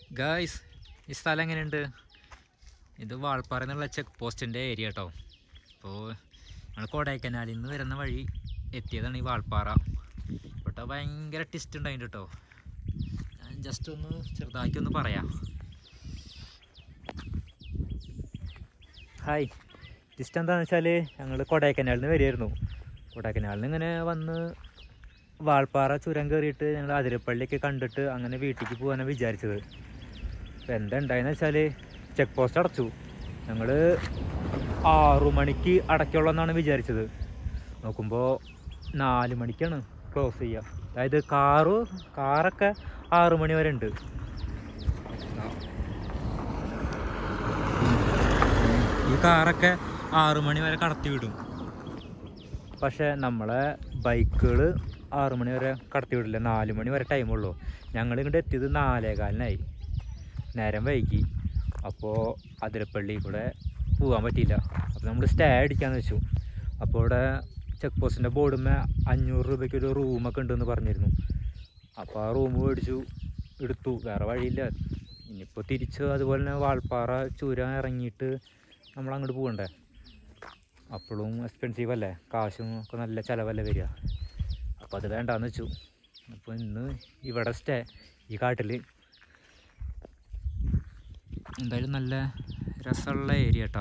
Guys ഈ സ്ഥലം എങ്ങനെയുണ്ട് ഇത് വാൾപ്പാറ എന്നുള്ള ചെക്ക് പോസ്റ്റിൻ്റെ ഏരിയ കേട്ടോ അപ്പോൾ ഞങ്ങൾ കൊടൈക്കനാലിൽ നിന്ന് വരുന്ന വഴി എത്തിയതാണ് ഈ വാൾപ്പാറ ഇവിടെ ഭയങ്കര ടിസ്റ്റ് ഉണ്ടായിട്ട് കേട്ടോ ഞാൻ ജസ്റ്റ് ഒന്ന് ചെറുതാക്കി ഒന്ന് പറയാം ഹായ് ടിസ്റ്റ് എന്താണെന്ന് വെച്ചാൽ ഞങ്ങൾ കൊടൈക്കനാലിൽ നിന്ന് വരികയായിരുന്നു കൊടൈക്കനാലിൽ നിന്ന് ഇങ്ങനെ വന്ന് വാൾപ്പാറ ചുരം കയറിയിട്ട് ഞങ്ങൾ അതിരപ്പള്ളിയൊക്കെ കണ്ടിട്ട് അങ്ങനെ വീട്ടിലേക്ക് പോകാനാണ് വിചാരിച്ചത് അപ്പോൾ എന്താ ഉണ്ടായെന്ന് വെച്ചാൽ ചെക്ക് പോസ്റ്റ് അടച്ചു ഞങ്ങൾ ആറു മണിക്ക് അടയ്ക്കുള്ളതെന്നാണ് വിചാരിച്ചത് നോക്കുമ്പോൾ നാല് മണിക്കാണ് ക്ലോസ് ചെയ്യുക അതായത് കാറ് കാറൊക്കെ ആറു മണി വരെ ഉണ്ട് ഈ കാറൊക്കെ ആറു മണി വരെ കടത്തി വിടും പക്ഷേ നമ്മളെ ബൈക്കുകൾ ആറു മണി വരെ കടത്തി വിടില്ല നാല് മണി വരെ ടൈമുള്ളൂ ഞങ്ങൾ ഇങ്ങോട്ട് എത്തിയത് നാലേകാലിനായി നേരം വൈകി അപ്പോൾ അതിരപ്പള്ളി കൂടെ പോകാൻ പറ്റിയില്ല അപ്പോൾ നമ്മൾ സ്റ്റേ അടിക്കാന്ന് വെച്ചു അപ്പോൾ ഇവിടെ ചെക്ക് പോസ്റ്റിൻ്റെ ബോർഡുമേ അഞ്ഞൂറ് രൂപയ്ക്ക് ഒരു റൂമൊക്കെ ഉണ്ടെന്ന് പറഞ്ഞിരുന്നു അപ്പോൾ ആ റൂം മേടിച്ചു എടുത്തു വേറെ വഴിയില്ല ഇനിയിപ്പോൾ തിരിച്ച് അതുപോലെ തന്നെ വാൾപ്പാറ ചുരം ഇറങ്ങിയിട്ട് നമ്മൾ അങ്ങോട്ട് പോകണ്ടേ അപ്പോഴും എക്സ്പെൻസീവ് അല്ലേ കാശും ഒക്കെ നല്ല ചിലവല്ലേ വരിക അപ്പോൾ അത് വേണ്ടാന്ന് വെച്ചു അപ്പോൾ ഇന്ന് ഇവിടെ സ്റ്റേ ഈ കാട്ടിൽ എന്തായാലും നല്ല രസമുള്ള ഏരിയ കേട്ടോ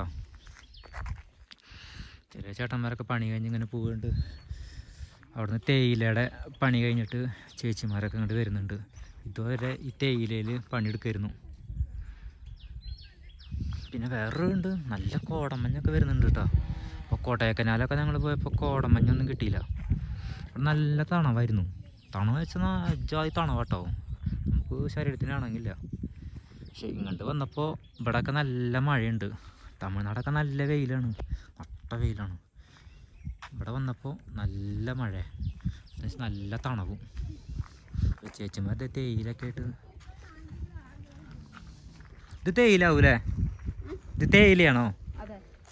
ചെറിയ ചേട്ടന്മാരൊക്കെ പണി കഴിഞ്ഞ് ഇങ്ങനെ പോവുന്നുണ്ട് അവിടുന്ന് തേയിലയുടെ പണി കഴിഞ്ഞിട്ട് ചേച്ചിമാരൊക്കെ ഇങ്ങോട്ട് വരുന്നുണ്ട് ഇതുവരെ ഈ തേയിലയിൽ പണിയെടുക്കായിരുന്നു പിന്നെ വേറൊരു ഉണ്ട് നല്ല കോടമഞ്ഞൊക്കെ വരുന്നുണ്ട് കേട്ടോ അപ്പോൾ കോട്ടയക്കനാലൊക്കെ ഞങ്ങൾ പോയപ്പോൾ കോടമഞ്ഞൊന്നും കിട്ടിയില്ല അവിടെ നല്ല തണവായിരുന്നു തണവ് വെച്ചാൽ അജാതി തണവ് കേട്ടോ നമുക്ക് ശരീരത്തിനാണെങ്കില്ല പക്ഷെ ഇങ്ങോട്ട് വന്നപ്പോൾ ഇവിടെയൊക്കെ നല്ല മഴയുണ്ട് തമിഴ്നാടൊക്കെ നല്ല വെയിലാണ് നട്ട വെയിലാണ് ഇവിടെ വന്നപ്പോൾ നല്ല മഴ എന്നുവെച്ചാൽ നല്ല തണവും അപ്പോൾ ചേച്ചിമാരുടെ തേയിലൊക്കെ ആയിട്ട് ഇത് തേയിലാവൂലേ ഇത് തേയിലയാണോ അതെ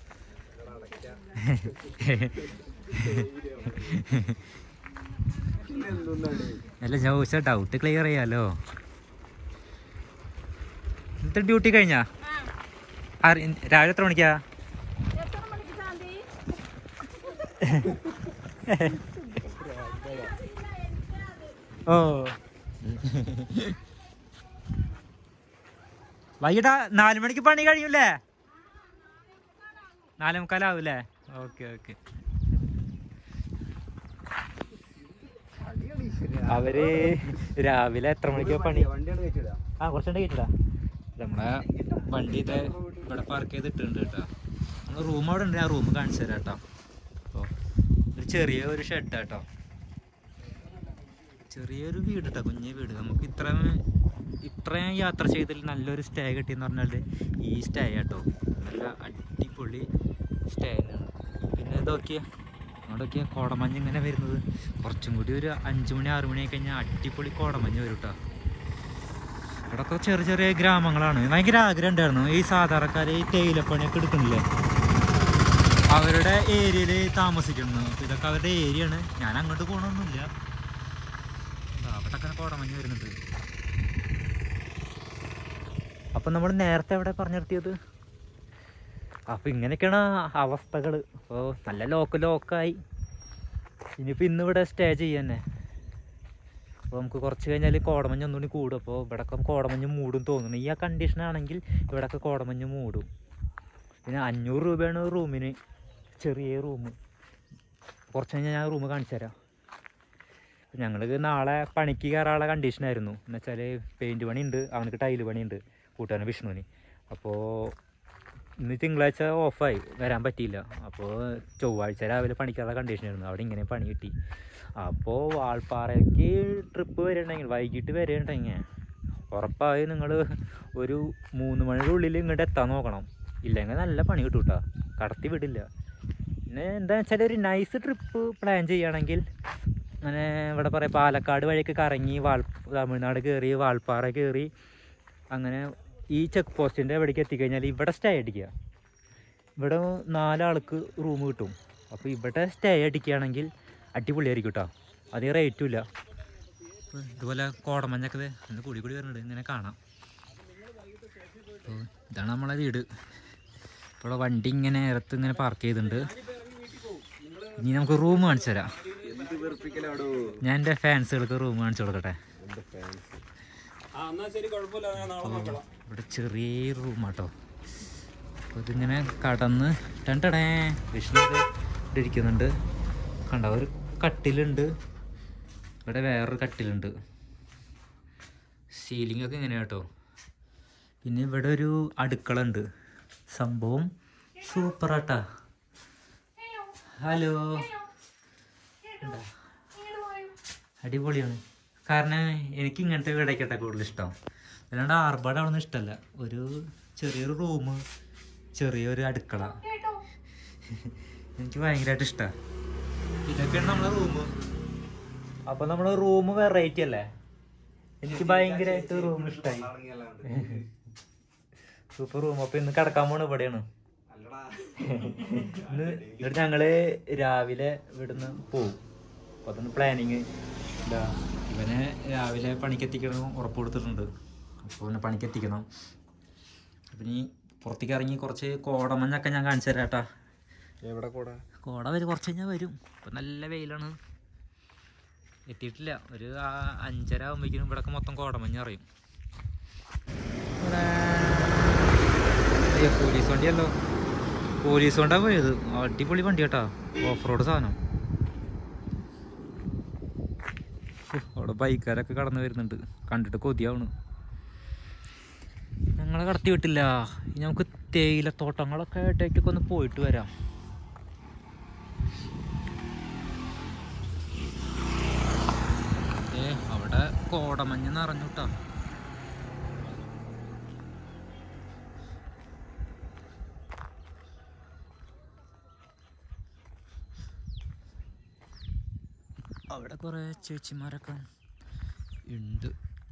അല്ല ഞാൻ ചോദിച്ചാൽ ഡൗട്ട് ക്ലിയർ ചെയ്യാലോ ഇന്നത്തെ ഡ്യൂട്ടി കഴിഞ്ഞാ ആറ് രാവിലെ എത്ര മണിക്കാ എത്ര മണിക്ക് ശാന്തി ഓ വൈകിട്ട് നാല് മണിക്ക് പണി കഴിയൂലേ നാലേ മുക്കാലാവൂലേ ഓക്കെ ഓക്കെ അവര് രാവിലെ എത്ര മണിക്കാ പണി ആ കുറച്ചുണ്ട് കേട്ടില്ല നമ്മളെ വണ്ടി ഇത് ഇവിടെ പാർക്ക് ചെയ്തിട്ടുണ്ട് കേട്ടോ നമ്മൾ റൂം അവിടെ ഉണ്ട് ആ റൂം കാണിച്ചു തരാം കേട്ടോ അപ്പോൾ ഒരു ചെറിയ ഒരു ഷെഡ് കേട്ടോ ചെറിയൊരു വീട് കേട്ടോ കുഞ്ഞു വീട് നമുക്ക് ഇത്രയും ഇത്രയും യാത്ര ചെയ്തതിൽ നല്ലൊരു സ്റ്റേ കിട്ടിയെന്ന് പറഞ്ഞാൽ ഈ സ്റ്റേ കേട്ടോ നല്ല അടിപൊളി സ്റ്റേ തന്നെയാണ് പിന്നെ ഇതൊക്കെ അങ്ങോട്ടൊക്കെ കോടമഞ്ഞ് ഇങ്ങനെ വരുന്നത് കുറച്ചും കൂടി ഒരു അഞ്ച് മണി ആറ് മണി ആയി കഴിഞ്ഞാൽ അടിപൊളി കോടമഞ്ഞ് വരും കേട്ടോ ഇവിടെയൊക്കെ ചെറിയ ചെറിയ ഗ്രാമങ്ങളാണ് ഭയങ്കര ആഗ്രഹം ഉണ്ടായിരുന്നു ഈ സാധാരണക്കാരെ ഈ തേയിലപ്പണിയൊക്കെ എടുക്കണില്ലേ അവരുടെ ഏരിയയിൽ താമസിക്കുന്നു അപ്പൊ ഇതൊക്കെ അവരുടെ ഏരിയ ആണ് ഞാൻ അങ്ങോട്ട് പോകണമൊന്നുമില്ല അവിടെയൊക്കെ കോടമഞ്ഞ് വരുന്നുണ്ട് അപ്പം നമ്മൾ നേരത്തെ എവിടെ പറഞ്ഞു നിർത്തിയത് അപ്പം ഇങ്ങനെയൊക്കെയാണ് അവസ്ഥകൾ അപ്പോൾ നല്ല ലോക്ക് ലോക്കായി ഇനിയിപ്പോൾ ഇന്ന് ഇവിടെ സ്റ്റേ ചെയ്യാന്നെ അപ്പോൾ നമുക്ക് കുറച്ച് കഴിഞ്ഞാൽ കോടമഞ്ഞ് ഒന്നുകൂടി കൂടും അപ്പോൾ ഇവിടെയൊക്കെ കോടമഞ്ഞ് മൂടും തോന്നുന്നു ഈ ആ കണ്ടീഷൻ ആണെങ്കിൽ ഇവിടെയൊക്കെ കോടമഞ്ഞ് മൂടും പിന്നെ അഞ്ഞൂറ് രൂപയാണ് റൂമിന് ചെറിയ റൂം കുറച്ച് കഴിഞ്ഞാൽ ഞാൻ റൂം കാണിച്ചു തരാം ഞങ്ങൾ നാളെ പണിക്ക് കയറാനുള്ള കണ്ടീഷനായിരുന്നു എന്ന് വെച്ചാൽ പെയിൻറ് പണിയുണ്ട് അവനക്ക് ടൈല് പണിയുണ്ട് കൂട്ടുകാരൻ വിഷ്ണുവിന് അപ്പോൾ ഇന്ന് തിങ്കളാഴ്ച ഓഫായി വരാൻ പറ്റിയില്ല അപ്പോൾ ചൊവ്വാഴ്ച രാവിലെ പണിക്കാനുള്ള കണ്ടീഷനായിരുന്നു അവിടെ ഇങ്ങനെ പണി കിട്ടി അപ്പോൾ വാൾപ്പാറയ്ക്ക് ട്രിപ്പ് വരികയുണ്ടെങ്കിൽ വൈകിട്ട് വരികയുണ്ടെങ്കിൽ ഉറപ്പായി നിങ്ങൾ ഒരു മൂന്ന് മണിയുടെ ഉള്ളിൽ ഇങ്ങോട്ട് എത്താൻ നോക്കണം ഇല്ലെങ്കിൽ നല്ല പണി കിട്ടും കേട്ടോ കടത്തി വിടില്ല പിന്നെ എന്താ വെച്ചാൽ ഒരു നൈസ് ട്രിപ്പ് പ്ലാൻ ചെയ്യുകയാണെങ്കിൽ അങ്ങനെ ഇവിടെ പറയാം പാലക്കാട് വഴിയൊക്കെ കറങ്ങി വാൾ തമിഴ്നാട് കയറി വാൾപ്പാറ കയറി അങ്ങനെ ഈ ചെക്ക് പോസ്റ്റിൻ്റെ എവിടേക്ക് എത്തിക്കഴിഞ്ഞാൽ ഇവിടെ സ്റ്റേ അടിക്കുക ഇവിടെ നാലാൾക്ക് റൂം കിട്ടും അപ്പോൾ ഇവിടെ സ്റ്റേ അടിക്കുകയാണെങ്കിൽ അടിപൊളിയായിരിക്കും കേട്ടോ അധികം റേറ്റും ഇല്ല ഇതുപോലെ കോടമഞ്ഞൊക്കെ ദേ ഇന്ന് കൂടി കൂടി വരുന്നുണ്ട് ഇങ്ങനെ കാണാം അപ്പോൾ ഇതാണ് നമ്മളെ വീട് ഇപ്പോൾ ഇവിടെ വണ്ടി ഇങ്ങനെ ഇറത്ത് ഇങ്ങനെ പാർക്ക് ചെയ്തിട്ടുണ്ട് ഇനി നമുക്ക് റൂം കാണിച്ചു തരാം എന്ത് വെറുപ്പിക്കലാടോ ഞാൻ എൻ്റെ ഫാൻസുകൾക്ക് റൂം കാണിച്ചു കൊടുക്കട്ടെ എന്റെ ഫാൻസ് അപ്പോൾ ഇവിടെ ചെറിയ റൂമാട്ടോ അപ്പോൾ ഇതിങ്ങനെ കടന്ന് ടണ്ടടേ വിഷ്ണുക്കെ ഇവിടെ ഇരിക്കുന്നുണ്ട് കണ്ട ഒരു കട്ടിലുണ്ട് ഇവിടെ വേറൊരു കട്ടിലുണ്ട് സീലിംഗ് ഒക്കെ ഇങ്ങനെയാ കേട്ടോ പിന്നെ ഇവിടെ ഒരു അടുക്കള ഉണ്ട് സംഭവം സൂപ്പറാട്ടാ ഹലോ കണ്ടോ? അടിപൊളിയാണ് കാരണം എനിക്ക് ഇങ്ങനത്തെ വീടൊക്കെ കൂടുതൽ ഇഷ്ടം അല്ലാണ്ട് ആർഭാടാണെന്ന് ഇഷ്ടമല്ല ഒരു ചെറിയൊരു റൂം ചെറിയൊരു അടുക്കള എനിക്ക് ഭയങ്കരമായിട്ട് ഇഷ്ടമാണ് ഇതൊക്കെയാണ് നമ്മളെ റൂം അപ്പൊ നമ്മളെ റൂം വെറൈറ്റി അല്ലേ എനിക്ക് ഭയങ്കരമായിട്ട് റൂം ഇഷ്ടമായി സൂപ്പർ റൂം അപ്പൊ ഇന്ന് കിടക്കാൻ പോണ ഇവിടെയാണ് ഇന്ന് എന്നിട്ട് ഞങ്ങള് രാവിലെ ഇവിടുന്ന് പോവും അപ്പൊ അതൊന്ന് പ്ലാനിങ് എന്താ ഇവനെ രാവിലെ പണിക്കെത്തിക്കണം ഉറപ്പ് കൊടുത്തിട്ടുണ്ട് അപ്പോൾ ഇവനെ പണിക്കെത്തിക്കണം അപ്പം ഇനി പുറത്തേക്ക് ഇറങ്ങി കുറച്ച് കോടമഞ്ഞൊക്കെ ഞാൻ കാണിച്ചു തരാം കേട്ടാ എവിടെ കൂടെ കോട വരും കുറച്ച് കഴിഞ്ഞാൽ വരും ഇപ്പം നല്ല വെയിലാണ് എത്തിയിട്ടില്ല ഒരു ആ- അഞ്ചര ആകുമ്പോഴേക്കും ഇവിടെയൊക്കെ മൊത്തം കോടമഞ്ഞ് അറിയും അയ്യോ പോലീസ് വണ്ടിയല്ലോ പോലീസ് കൊണ്ടാ പോയത് അടിപൊളി വണ്ടി കേട്ടാ ഓഫ് റോഡ് സാധനം ഹോ, അവിടെ ബൈക്കാരൊക്കെ കടന്നു വരുന്നുണ്ട് കണ്ടിട്ട് കൊതിയാവണ് ഞങ്ങളെ കടത്തി വിട്ടില്ല ഇനി നമുക്ക് തേയിലത്തോട്ടങ്ങളൊക്കെ ആയിട്ടേക്കൊക്കെ ഒന്ന് പോയിട്ട് വരാം ഏ അവിടെ കോടമഞ്ഞ് നിറഞ്ഞുട്ടാ അവിടെ കുറെ ചേച്ചിമാരൊക്കെ ഉണ്ട്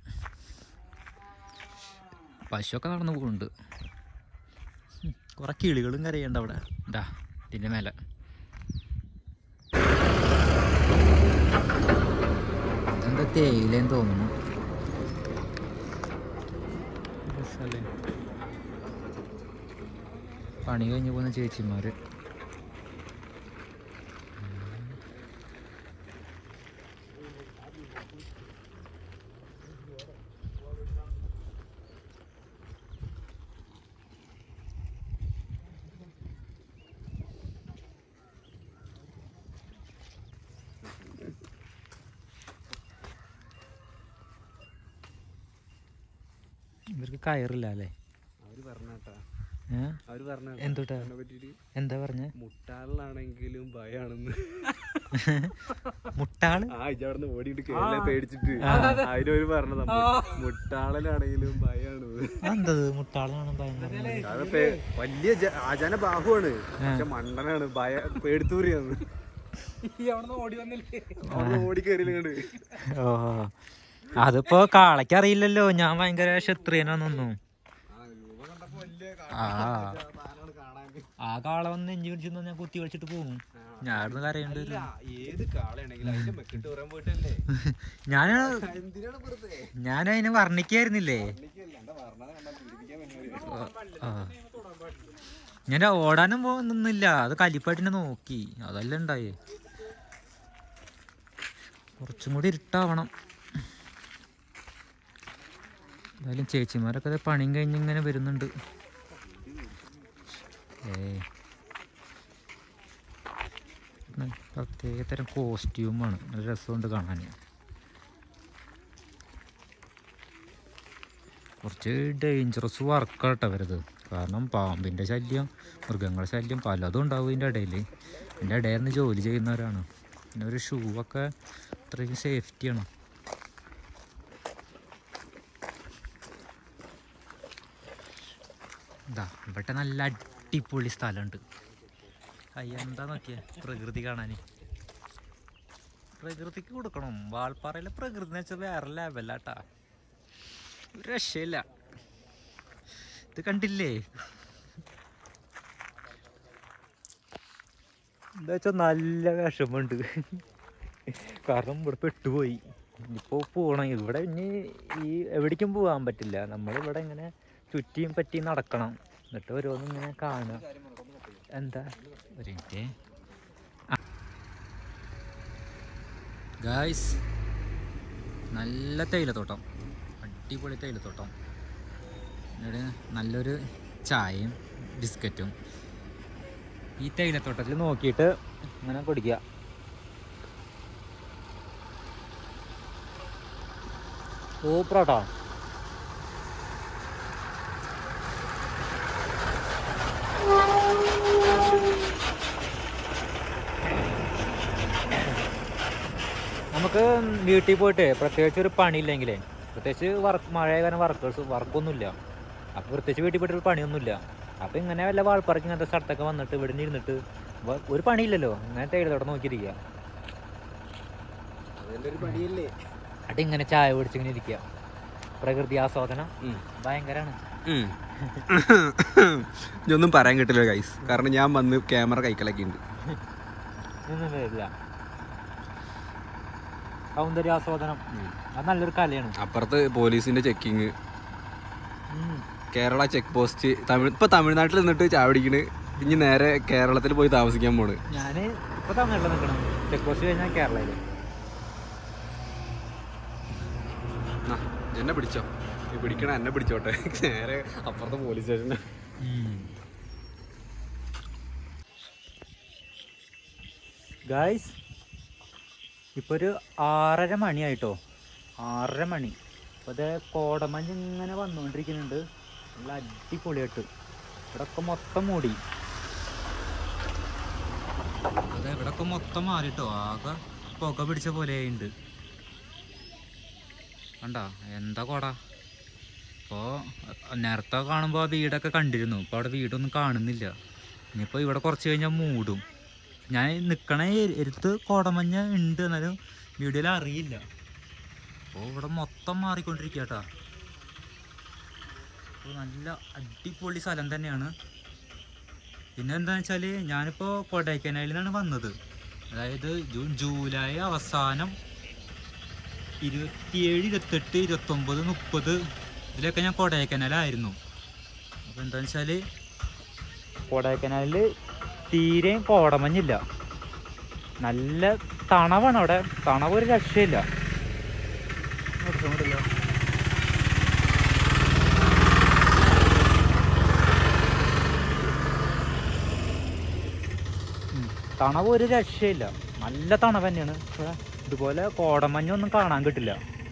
പശുവൊക്കെ നടന്നു പോകുന്നുണ്ട് ഉം, കുറെ കിളികളും കരയുണ്ട് അവിടെ ഇതാ ഇതിന്റെ മേലെ എന്താ തേയിലേന്ന് തോന്നുന്നു രസല്ലേ? പണി കഴിഞ്ഞ് പോകുന്ന ചേച്ചിമാര് ഇവർക്ക് കയറില്ല അല്ലേ അവര് പറഞ്ഞാട്ടാ ഏ? അവര് പറഞ്ഞ എന്തുട്ടാ പറ്റിട്ട് എന്താ പറഞ്ഞ മുട്ടാളിലാണെങ്കിലും ഭയാണെന്ന് മുട്ടാള് ആ ഇജ അവിടെ ഓടിയിട്ട് കേരള പേടിച്ചിട്ട് അതിനൊരു പറഞ്ഞ മുട്ടാളനാണെങ്കിലും ഭയാണ് എന്തത് മുട്ടാളാണ് ഭയങ്കര കാരണം പേ- വലിയ ജ- ആചാന ബാഹുവാണ് പക്ഷെ മണ്ടനാണ് ഭയ പേടിത്തൂറിയാന്ന് അവിടെ ഓടി കയറിയില്ലങ്ങണ്ട് ഓ അതിപ്പോ കാളയ്ക്ക് അറിയില്ലല്ലോ ഞാൻ ഭയങ്കര ക്ഷത്രിയനാന്നൊന്നും ആ ആ കാള വന്ന് നെഞ്ചു പിടിച്ചു ഞാൻ കുത്തി കളിച്ചിട്ട് പോകും ഞാൻ ഇവിടുന്ന് കരയേണ്ടി വരും ഏത് കാളയാണെങ്കിലും അതിന്റെ മെക്കിട്ട് പറയാൻ പോയിട്ടല്ലേ ഞാൻ എന്തിനാണ് വെറുതെ ഞാൻ അതിനെ വർണ്ണിക്കായിരുന്നില്ലേ എനിക്കല്ല, എന്താ പറഞ്ഞത് കണ്ടാ പീഡിപ്പിക്കാൻ വേണ്ടി ആ. ഞാൻ ഓടാനും പോകുന്നില്ല അത് കലിപ്പാട്ടിനെ നോക്കി അതല്ല ഉണ്ടായേ കുറച്ചും കൂടി ഇരുട്ടാവണം എന്തായാലും ചേച്ചിമാരൊക്കെ ദേ പണിയും കഴിഞ്ഞ് ഇങ്ങനെ വരുന്നുണ്ട് ഏ പ്രത്യേക തരം കോസ്റ്റ്യൂമാണ് നല്ല രസമുണ്ട് കാണാൻ കുറച്ച് ഡേഞ്ചറസ് വർക്കാട്ടോ അവരത് കാരണം പാമ്പിൻ്റെ ശല്യം മൃഗങ്ങളുടെ ശല്യം പലതും ഉണ്ടാവും ഇതിൻ്റെ ഇടയിൽ ഇതിൻ്റെ ഇടയിൽ നിന്ന് ജോലി ചെയ്യുന്നവരാണ് പിന്നെ ഒരു ഷൂ ഒക്കെ അത്രയ്ക്ക് സേഫ്റ്റിയാണ് ഇതാ ഇവിടെ നല്ല അടിപൊളി സ്ഥലമുണ്ട് അയ്യ എന്താ നോക്കിയേ പ്രകൃതി കാണാൻ പ്രകൃതിക്ക് കൊടുക്കണം വാൾപ്പാറയിലെ പ്രകൃതി എന്ന് വെച്ചാൽ വേറെ ലെവലാട്ടാ ഒരു രക്ഷയില്ല ഇത് കണ്ടില്ലേ എന്താ വെച്ചാൽ നല്ല വിഷമമുണ്ട് കാരണം ഇവിടെ പെട്ടുപോയി ഇപ്പോൾ പോകണം ഇവിടെ ഇനി ഈ എവിടേക്കും പോകാൻ പറ്റില്ല നമ്മളിവിടെ ഇങ്ങനെ ചുറ്റിയും പറ്റി നടക്കണം എന്നിട്ട് ഓരോന്നും ഇങ്ങനെ കാണുക എന്താ ഒരു മിനിറ്റ് ഗായ്സ് നല്ല തേയിലത്തോട്ടം അടിപൊളി തേയിലത്തോട്ടം എന്നിട്ട് നല്ലൊരു ചായയും ബിസ്ക്കറ്റും ഈ തേയിലത്തോട്ടത്തിൽ നോക്കിയിട്ട് ഇങ്ങനെ കുടിക്കുക സൂപ്പറാട്ടോ നമുക്ക് വീട്ടിൽ പോയിട്ട് പ്രത്യേകിച്ച് ഒരു പണിയില്ലെങ്കിലേ പ്രത്യേകിച്ച് വർക്ക് മഴ കാരണം വർക്കേഴ്സ് വർക്കൊന്നുമില്ല അപ്പോൾ പ്രത്യേകിച്ച് വീട്ടിൽ പോയിട്ട് ഒരു പണിയൊന്നുമില്ല അപ്പോൾ ഇങ്ങനെ വല്ല വാൾപ്പറക്ക് ഇങ്ങനത്തെ സ്ഥലത്തൊക്കെ വന്നിട്ട് ഇവിടെ നിന്ന് ഇരുന്നിട്ട് വ- ഒരു പണിയില്ലല്ലോ ഇങ്ങനെ തേയിലത്തോട്ടം നോക്കിയിരിക്കുക അതിന്റെ ഒരു പണിയല്ലേ എന്നിട്ട് ഇങ്ങനെ ചായ പിടിച്ച് ഇങ്ങനെ ഇരിക്കുക പ്രകൃതി ആസ്വാദനം ഭയങ്കരമാണ് ഇതൊന്നും പറയാൻ കിട്ടില്ല ഗൈസ് കാരണം ഞാൻ വന്ന് ക്യാമറ കൈക്കലൊക്കെ ഉണ്ട് ഇതൊന്നും വരില്ല സൗന്ദര്യാസ്വാദനം അത് നല്ലൊരു കലയാണ് അപ്പുറത്ത് പോലീസിന്റെ ചെക്കിങ് ഉം. കേരള ചെക്ക് പോസ്റ്റ് തമിഴ് ഇപ്പൊ തമിഴ്നാട്ടിൽ നിന്നിട്ട് ചാവടിക്കണ് ഇനി നേരെ കേരളത്തിൽ പോയി താമസിക്കാൻ പോണ് ഞാൻ ഇപ്പൊ തമിഴിൽ നിൽക്കണം ചെക്ക് പോസ്റ്റ് കഴിഞ്ഞാൽ കേരളയിൽ ആ, എന്നെ പിടിച്ചോ നീ പിടിക്കണ എന്നെ പിടിച്ചോട്ടെ നേരെ അപ്പുറത്തെ പോലീസ് സ്റ്റേഷന് ഗായ്സ് ഇപ്പോൾ ഒരു ആറര മണിയായിട്ടോ ആറര മണി അപ്പോൾ അത് കോടമഞ്ഞ് ഇങ്ങനെ വന്നുകൊണ്ടിരിക്കുന്നുണ്ട് നല്ല അടിപൊളിയായിട്ട് ഇവിടെ ഒക്കെ മൊത്തം മൂടി അതെ ഇവിടെ ഒക്കെ മൊത്തം മാറിട്ടോ ആകെ പുക പിടിച്ച പോലെ ഉണ്ട് കണ്ട എന്താ കോട ഇപ്പോൾ നേരത്തെ കാണുമ്പോൾ ആ വീടൊക്കെ കണ്ടിരുന്നു ഇപ്പോൾ അവിടെ വീടൊന്നും കാണുന്നില്ല ഇനിയിപ്പോൾ ഇവിടെ കുറച്ച് കഴിഞ്ഞാൽ മൂടും ഞാൻ നിൽക്കണ എരുത്ത് കോടമഞ്ഞ ഉണ്ട് എന്നാലും വീഡിയോയിൽ അറിയില്ല അപ്പോൾ ഇവിടെ മൊത്തം മാറിക്കൊണ്ടിരിക്കുക കേട്ടോ അപ്പോൾ നല്ല അടിപൊളി സ്ഥലം തന്നെയാണ് പിന്നെ എന്താണെന്ന് വെച്ചാൽ ഞാനിപ്പോൾ കൊടൈക്കനാലിൽ നിന്നാണ് വന്നത് അതായത് ജൂൺ ജൂലൈ അവസാനം ഇരുപത്തിയേഴ് ഇരുപത്തെട്ട് ഇരുപത്തൊമ്പത് മുപ്പത് ഇതിലൊക്കെ ഞാൻ കൊടൈക്കനാലായിരുന്നു അപ്പോൾ എന്താണെന്ന് വെച്ചാൽ കൊടൈക്കനാലിൽ തീരെ കോടമഞ്ഞില്ല നല്ല തണവാണ് അവിടെ തണവ് ഒരു രക്ഷയില്ല ഇങ്ങോട്ട് ഇങ്ങോട്ടില്ല. ഉം. തണവ് ഒരു രക്ഷയില്ല നല്ല തണവ് തന്നെയാണ് പക്ഷേ ഇതുപോലെ കോടമഞ്ഞൊന്നും കാണാൻ കിട്ടില്ല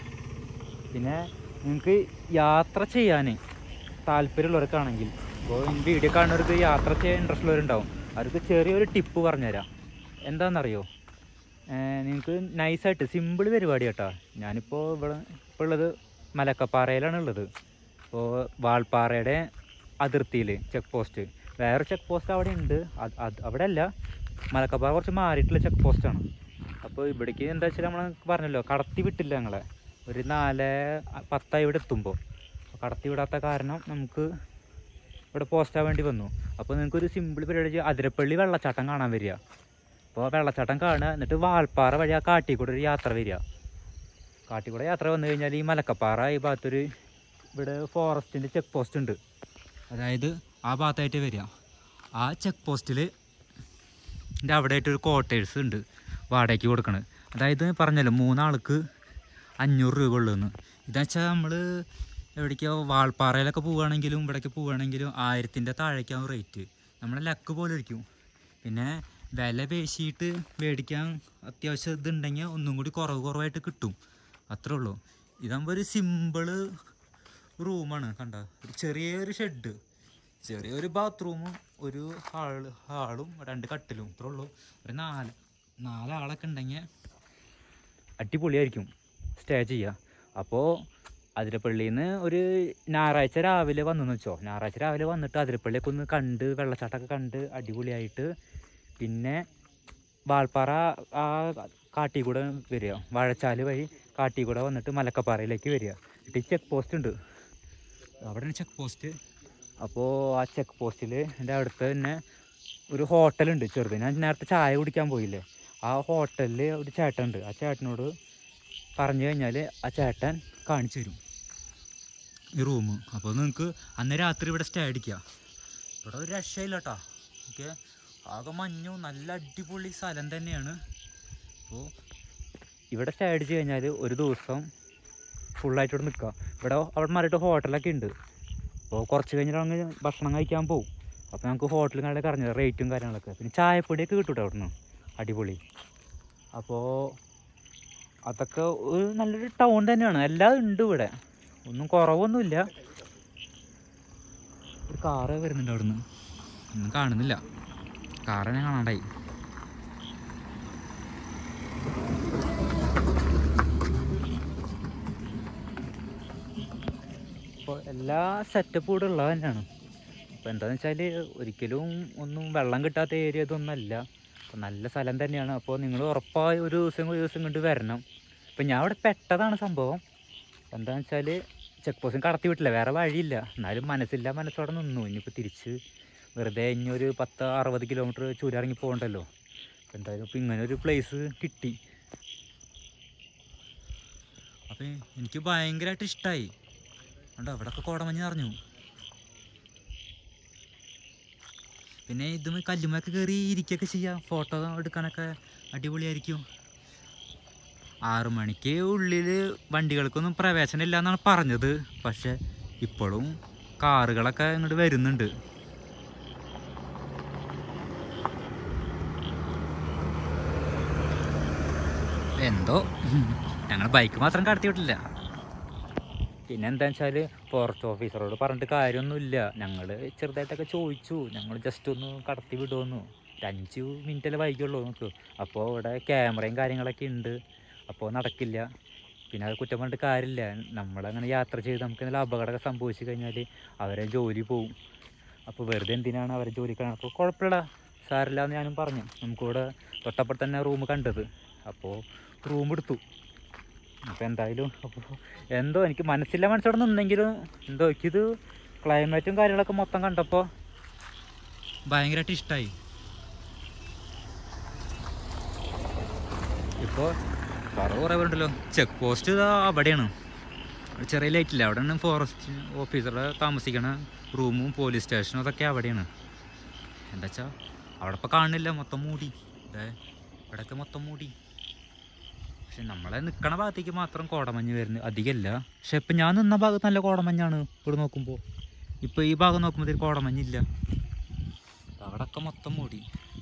പിന്നെ നിങ്ങൾക്ക് യാത്ര ചെയ്യാൻ താല്പര്യമുള്ളവർക്കാണെങ്കിൽ ഇപ്പോൾ വീഡിയോ കാണുന്നവർക്ക് യാത്ര ചെയ്യാൻ ഇൻട്രസ്റ്റ് ഉള്ളവരുണ്ടാവും അവർക്ക് ചെറിയൊരു ടിപ്പ് പറഞ്ഞുതരാം എന്താണെന്നറിയോ നിങ്ങൾക്ക് നൈസായിട്ട് സിമ്പിൾ പരിപാടി കേട്ടോ ഞാനിപ്പോൾ ഇവിടെ ഇപ്പോൾ ഉള്ളത് മലക്കപ്പാറയിലാണ് ഉള്ളത് ഇപ്പോൾ വാൾപ്പാറയുടെ അതിർത്തിയിൽ ചെക്ക് പോസ്റ്റ് വേറെ ചെക്ക് പോസ്റ്റ് അവിടെ ഉണ്ട് അത് അത് അവിടെ അല്ല മലക്കപ്പാറ കുറച്ച് മാറിയിട്ടുള്ള ചെക്ക് പോസ്റ്റാണ് അപ്പോൾ ഇവിടേക്ക് എന്താ വെച്ചാൽ നമ്മൾ പറഞ്ഞല്ലോ കടത്തി വിട്ടില്ല ഞങ്ങളെ ഒരു നാല് പത്തായി ഇവിടെ എത്തുമ്പോൾ കടത്തി വിടാത്ത കാരണം നമുക്ക് ഇവിടെ പോസ്റ്റാൻ വേണ്ടി വന്നു അപ്പോൾ നിങ്ങൾക്ക് ഒരു സിമ്പിൾ പരിപാടി ചെയ്യാം അതിരപ്പള്ളി വെള്ളച്ചാട്ടം കാണാൻ വരിക അപ്പോൾ വെള്ളച്ചാട്ടം കാണുക എന്നിട്ട് വാൾപ്പാറ വഴി ആ കാട്ടിൽ കൂടെ ഒരു യാത്ര വരിക കാട്ടിൽ കൂടെ യാത്ര വന്നു കഴിഞ്ഞാൽ ഈ മലക്കപ്പാറ ഈ ഭാഗത്തൊരു ഇവിടെ ഫോറസ്റ്റിൻ്റെ ചെക്ക് പോസ്റ്റ് ഉണ്ട് അതായത് ആ ഭാഗത്തായിട്ട് വരിക ആ ചെക്ക് പോസ്റ്റിൽ എൻ്റെ അവിടെ ആയിട്ട് ഒരു ക്വാർട്ടേഴ്സ് ഉണ്ട് വാടകയ്ക്ക് കൊടുക്കണത് അതായത് പറഞ്ഞല്ലോ മൂന്നാൾക്ക് അഞ്ഞൂറ് രൂപ ഉള്ളൂന്ന് ഇതാ വെച്ചാൽ നമ്മൾ എവിടേക്കോ വാൾപ്പാറയിലൊക്കെ പോവുകയാണെങ്കിലും ഇവിടേക്ക് പോവുകയാണെങ്കിലും ആയിരത്തിൻ്റെ താഴേക്കാവും റേറ്റ് നമ്മളെ ലക്ക് പോലെ ഇരിക്കും പിന്നെ വില പേശിയിട്ട് മേടിക്കാൻ അത്യാവശ്യം ഇതുണ്ടെങ്കിൽ ഒന്നും കൂടി കുറവ് കുറവായിട്ട് കിട്ടും അത്രേ ഉള്ളൂ ഇതാകുമ്പോൾ ഒരു സിമ്പിള് റൂമാണ് കണ്ട ഒരു ചെറിയൊരു ഷെഡ് ചെറിയൊരു ബാത്റൂമും ഒരു ഹാള് ഹാളും രണ്ട് കട്ടിലും ഇത്രേ ഉള്ളൂ ഒരു നാല് നാലാളൊക്കെ ഉണ്ടെങ്കിൽ അടിപൊളിയായിരിക്കും സ്റ്റേ ചെയ്യുക അപ്പോൾ അതിരപ്പള്ളിയിൽ നിന്ന് ഒരു ഞായറാഴ്ച രാവിലെ വന്നെന്ന് വെച്ചോ ഞായറാഴ്ച രാവിലെ വന്നിട്ട് അതിരപ്പള്ളിയൊക്കെ ഒന്ന് കണ്ട് വെള്ളച്ചാട്ടമൊക്കെ കണ്ട് അടിപൊളിയായിട്ട് പിന്നെ വാൾപ്പാറ ആ കാട്ടിൽ കൂടെ വരിക വാഴച്ചാല് വഴി കാട്ടിൽ കൂടെ വന്നിട്ട് മലക്കപ്പാറയിലേക്ക് വരിക എന്നിട്ട് ഈ ചെക്ക് പോസ്റ്റ് ഉണ്ട് അവിടെയാണ് ചെക്ക് പോസ്റ്റ് അപ്പോൾ ആ ചെക്ക് പോസ്റ്റിൽ എൻ്റെ അടുത്ത് തന്നെ ഒരു ഹോട്ടലുണ്ട് ചെറുത് ഞാൻ നേരത്തെ ചായ കുടിക്കാൻ പോയില്ലേ ആ ഹോട്ടലിൽ ഒരു ചേട്ടനുണ്ട് ആ ചേട്ടനോട് പറഞ്ഞു കഴിഞ്ഞാൽ ആ ചേട്ടൻ കാണിച്ചു തരും ഈ റൂം അപ്പോൾ നിങ്ങൾക്ക് അന്ന് രാത്രി ഇവിടെ സ്റ്റേ അടിക്കുക ഇവിടെ ഒരു രക്ഷയില്ല കേട്ടോ ഓക്കെ ആകെ മഞ്ഞും നല്ല അടിപൊളി സ്ഥലം തന്നെയാണ് അപ്പോൾ ഇവിടെ സ്റ്റേ അടിച്ച് കഴിഞ്ഞാൽ ഒരു ദിവസം ഫുള്ളായിട്ട് ഇവിടെ നിൽക്കുക ഇവിടെ അവിടെ മാറിയിട്ട് ഹോട്ടലൊക്കെ ഉണ്ട് അപ്പോൾ കുറച്ച് കഴിഞ്ഞിട്ട് അങ്ങ് ഭക്ഷണം കഴിക്കാൻ പോകും അപ്പോൾ ഞങ്ങൾക്ക് ഹോട്ടലും കാര്യങ്ങളൊക്കെ അറിഞ്ഞത് റേറ്റും കാര്യങ്ങളൊക്കെ പിന്നെ ചായപ്പൊടിയൊക്കെ കിട്ടും കേട്ടോ അവിടുന്ന് അടിപൊളി അപ്പോൾ അതൊക്കെ ഒരു നല്ലൊരു ടൗൺ തന്നെയാണ് എല്ലാം ഉണ്ട് ഇവിടെ ഒന്നും കുറവൊന്നുമില്ല ഒരു കാറ് വരുന്നുണ്ട് അവിടുന്ന് ഒന്നും കാണുന്നില്ല കാറ് ഞാൻ കാണാണ്ടായി അപ്പോൾ എല്ലാ സെറ്റപ്പും ഇവിടെ ഉള്ളത് തന്നെയാണ് അപ്പോൾ എന്താണെന്ന് വെച്ചാൽ ഒരിക്കലും ഒന്നും വെള്ളം കിട്ടാത്ത ഏരിയ ഇതൊന്നല്ല അപ്പോൾ നല്ല സ്ഥലം തന്നെയാണ് അപ്പോൾ നിങ്ങൾ ഉറപ്പായി ഒരു ദിവസം ഒരു ദിവസം കൊണ്ട് വരണം അപ്പോൾ ഞാൻ ഇവിടെ പെട്ടതാണ് സംഭവം എന്താണെന്ന് വെച്ചാൽ ചെക്ക് പോസ്റ്റും കടത്തി വിട്ടില്ല വേറെ വഴിയില്ല എന്നാലും മനസ്സില്ല മനസ്സോടെ നിന്നു ഇനിയിപ്പോൾ തിരിച്ച് വെറുതെ ഇനി ഒരു പത്ത് അറുപത് കിലോമീറ്റർ ചൂരിറങ്ങി പോകണ്ടല്ലോ അപ്പോൾ എന്തായാലും ഇപ്പോൾ ഇങ്ങനെ ഒരു പ്ലേസ് കിട്ടി അപ്പോൾ എനിക്ക് ഭയങ്കരമായിട്ട് ഇഷ്ടമായി കണ്ടോ അവിടെയൊക്കെ കോടമഞ്ഞ് നിറഞ്ഞു പിന്നെ ഇതും കല്ലുമൊക്കെ കയറി ഇരിക്കുകയൊക്കെ ചെയ്യാം ഫോട്ടോ എടുക്കാനൊക്കെ അടിപൊളിയായിരിക്കും ആറു മണിക്ക് ഉള്ളിൽ വണ്ടികൾക്കൊന്നും പ്രവേശനം ഇല്ല എന്നാണ് പറഞ്ഞത് പക്ഷെ ഇപ്പോഴും കാറുകളൊക്കെ ഇങ്ങോട്ട് വരുന്നുണ്ട് എന്തോ ഞങ്ങൾ ബൈക്ക് മാത്രം കടത്തി വിട്ടില്ല പിന്നെ എന്താ വെച്ചാൽ ഫോറസ്റ്റ് ഓഫീസറോട് പറഞ്ഞിട്ട് കാര്യമൊന്നുമില്ല ഞങ്ങൾ ചെറുതായിട്ടൊക്കെ ചോദിച്ചു ഞങ്ങൾ ജസ്റ്റ് ഒന്ന് കടത്തി വിടുമെന്നു ഒരു അഞ്ച് മിനിറ്റല്ലേ വൈകുള്ളൂ നമുക്ക് അപ്പോൾ ഇവിടെ ക്യാമറയും കാര്യങ്ങളൊക്കെ ഉണ്ട് അപ്പോൾ നടക്കില്ല പിന്നെ അത് കുറ്റം പറഞ്ഞിട്ട് കാര്യമില്ല നമ്മളങ്ങനെ യാത്ര ചെയ്ത് നമുക്ക് എന്തെങ്കിലും അപകടമൊക്കെ സംഭവിച്ചു കഴിഞ്ഞാൽ അവരെ ജോലി പോവും അപ്പോൾ വെറുതെ എന്തിനാണ് അവരെ ജോലിക്കാണ് അപ്പോൾ കുഴപ്പമില്ല സാരില്ല എന്ന് ഞാനും പറഞ്ഞു നമുക്കിവിടെ തൊട്ടപ്പുറത്ത് തന്നെ റൂം കണ്ടത് അപ്പോൾ റൂം എടുത്തു അപ്പോൾ എന്തായാലും അപ്പോൾ എന്തോ എനിക്ക് മനസ്സില്ല മനസ്സോടെ നിന്നെങ്കിലും എന്തോ എനിക്കിത് ക്ലൈമറ്റും കാര്യങ്ങളൊക്കെ മൊത്തം കണ്ടപ്പോൾ ഭയങ്കരമായിട്ട് ഇഷ്ടമായി ഇപ്പോൾ പറ കുറേ പേരുണ്ടല്ലോ ചെക്ക് പോസ്റ്റ് ഇതാ അവിടെയാണ് ഒരു ചെറിയ ലൈറ്റില്ല അവിടെയാണ് ഫോറസ്റ്റ് ഓഫീസറുടെ താമസിക്കണ റൂമും പോലീസ് സ്റ്റേഷനും അതൊക്കെ അവിടെയാണ് എന്താ വെച്ചാൽ അവിടെ ഇപ്പോൾ കാണുന്നില്ല മൊത്തം മൂടി ദേ ഇവിടെയൊക്കെ മൊത്തം മൂടി പക്ഷെ നമ്മളെ നിൽക്കണ ഭാഗത്തേക്ക് മാത്രം കോടമഞ്ഞ് വരുന്നത് അധികമല്ല പക്ഷെ ഇപ്പം ഞാൻ നിന്ന ഭാഗത്ത് നല്ല കോടമഞ്ഞാണ് ഇവിടെ നോക്കുമ്പോൾ ഇപ്പോൾ ഈ ഭാഗം നോക്കുമ്പോൾ കോടമഞ്ഞില്ല അവിടെയൊക്കെ മൊത്തം മൂടി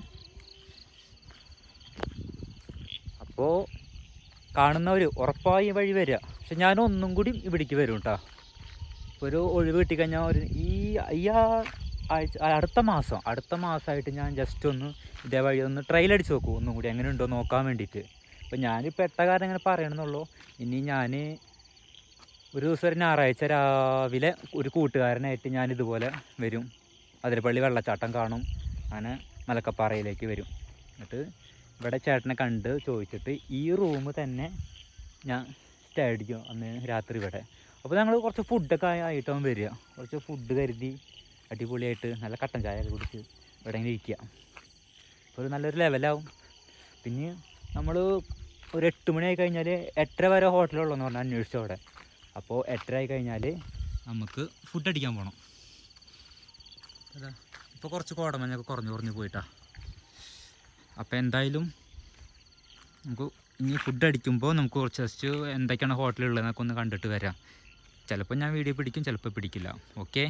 അപ്പോൾ കാണുന്നവർ ഉറപ്പായി ഈ വഴി വരിക പക്ഷെ ഞാൻ ഒന്നും കൂടി ഇവിടേക്ക് വരും കേട്ടോ ഒരു ഒഴിവ് കിട്ടിക്കഴിഞ്ഞാൽ ഒരു ഈ ഈ ആ ആഴ്ച ആ അടുത്ത മാസം അടുത്ത മാസമായിട്ട് ഞാൻ ജസ്റ്റ് ഒന്ന് ഇതേ വഴി ഒന്ന് ട്രയൽ അടിച്ച് നോക്കൂ ഒന്നും കൂടി എങ്ങനെ ഉണ്ടോ നോക്കാൻ വേണ്ടിയിട്ട് അപ്പോൾ ഞാൻ പെട്ട കാര്യം ഇങ്ങനെ പറയണമെന്നുള്ളൂ ഇനി ഞാൻ ഒരു ദിവസം ഒരു ഞായറാഴ്ച രാവിലെ ഒരു കൂട്ടുകാരനായിട്ട് ഞാൻ ഇതുപോലെ വരും അതിരപ്പള്ളി വെള്ളച്ചാട്ടം കാണും അങ്ങനെ മലക്കപ്പാറയിലേക്ക് വരും എന്നിട്ട് ഇവിടെ ചേട്ടനെ കണ്ട് ചോദിച്ചിട്ട് ഈ റൂം തന്നെ ഞാൻ സ്റ്റേ അടിക്കും അന്ന് രാത്രി ഇവിടെ അപ്പോൾ ഞങ്ങൾ കുറച്ച് ഫുഡൊക്കെ ആയിട്ടാവും വരിക കുറച്ച് ഫുഡ് കരുതി അടിപൊളിയായിട്ട് നല്ല കട്ടൻ ചായ ഒക്കെ കുടിച്ച് ഇവിടെ ഇങ്ങനെ ഇരിക്കുക അപ്പോൾ ഒരു നല്ലൊരു ലെവലാവും പിന്നെ നമ്മൾ ഒരു എട്ട് മണി ആയി കഴിഞ്ഞാൽ എട്ടര വരെ ഹോട്ടലുള്ളൂ എന്ന് പറഞ്ഞാൽ അന്വേഷിച്ചു അവിടെ അപ്പോൾ എട്ടര ആയി കഴിഞ്ഞാൽ നമുക്ക് ഫുഡ് അടിക്കാൻ പോകണം അതാ ഇപ്പോൾ കുറച്ച് കോടമഞ്ഞൊക്കെ കുറഞ്ഞു കുറഞ്ഞു പോയിട്ടാ അപ്പോൾ എന്തായാലും നമുക്ക് ഇനി ഫുഡ് അടിക്കുമ്പോൾ നമുക്ക് കുറച്ച് ജസ്റ്റ് എന്തൊക്കെയാണ് ഹോട്ടലുള്ളതെന്നൊക്കെ ഒന്ന് കണ്ടിട്ട് വരാം ചിലപ്പോൾ ഞാൻ വീഡിയോ പിടിക്കും ചിലപ്പോൾ പിടിക്കില്ല ഓക്കെ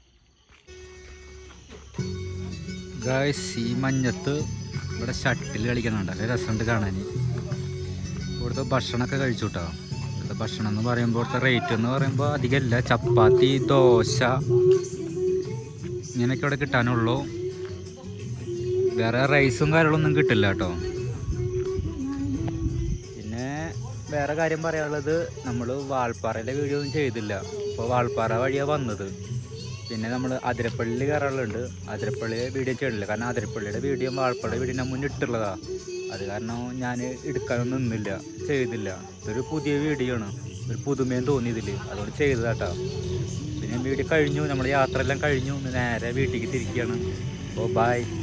ഗായ്സ് ഈ മഞ്ഞത്ത് ഇവിടെ ഷട്ടിൽ കളിക്കുന്നുണ്ട് നല്ല രസമുണ്ട് കാണാൻ ഇവിടുത്തെ ഭക്ഷണമൊക്കെ കഴിച്ചു കേട്ടോ ഇവിടുത്തെ ഭക്ഷണം എന്ന് പറയുമ്പോൾ ഇവിടുത്തെ റേറ്റ് എന്ന് പറയുമ്പോൾ അധികമല്ല ചപ്പാത്തി ദോശ ഇങ്ങനെയൊക്കെ ഇവിടെ കിട്ടാനുള്ളൂ വേറെ റൈസും കാര്യങ്ങളൊന്നും കിട്ടില്ല കേട്ടോ പിന്നെ വേറെ കാര്യം പറയാനുള്ളത് നമ്മൾ വാൾപ്പാറയിലെ വീഡിയോ ഒന്നും ചെയ്തില്ല അപ്പോൾ വാൾപ്പാറ വഴിയാണ് വന്നത് പിന്നെ നമ്മൾ അതിരപ്പള്ളി കയറാറുണ്ട് അതിരപ്പള്ളിയെ വീഡിയോ ചെയ്തില്ല കാരണം അതിരപ്പള്ളിയുടെ വീഡിയോ വാൾപ്പാറയുടെ വീഡിയോ ഞാൻ മുന്നേ ഇട്ടുള്ളതാണ് അത് കാരണം ഞാൻ എടുക്കാനൊന്നും നിന്നില്ല ചെയ്തില്ല ഇതൊരു പുതിയ വീഡിയോ ആണ് ഒരു പുതുമയും തോന്നിയതിൽ അതുകൊണ്ട് ചെയ്തതാട്ടോ പിന്നെ വീഡിയോ കഴിഞ്ഞു നമ്മൾ യാത്ര എല്ലാം കഴിഞ്ഞു ഇന്ന് നേരെ വീട്ടിലേക്ക് തിരിക്കുകയാണ് അപ്പോൾ ബായ്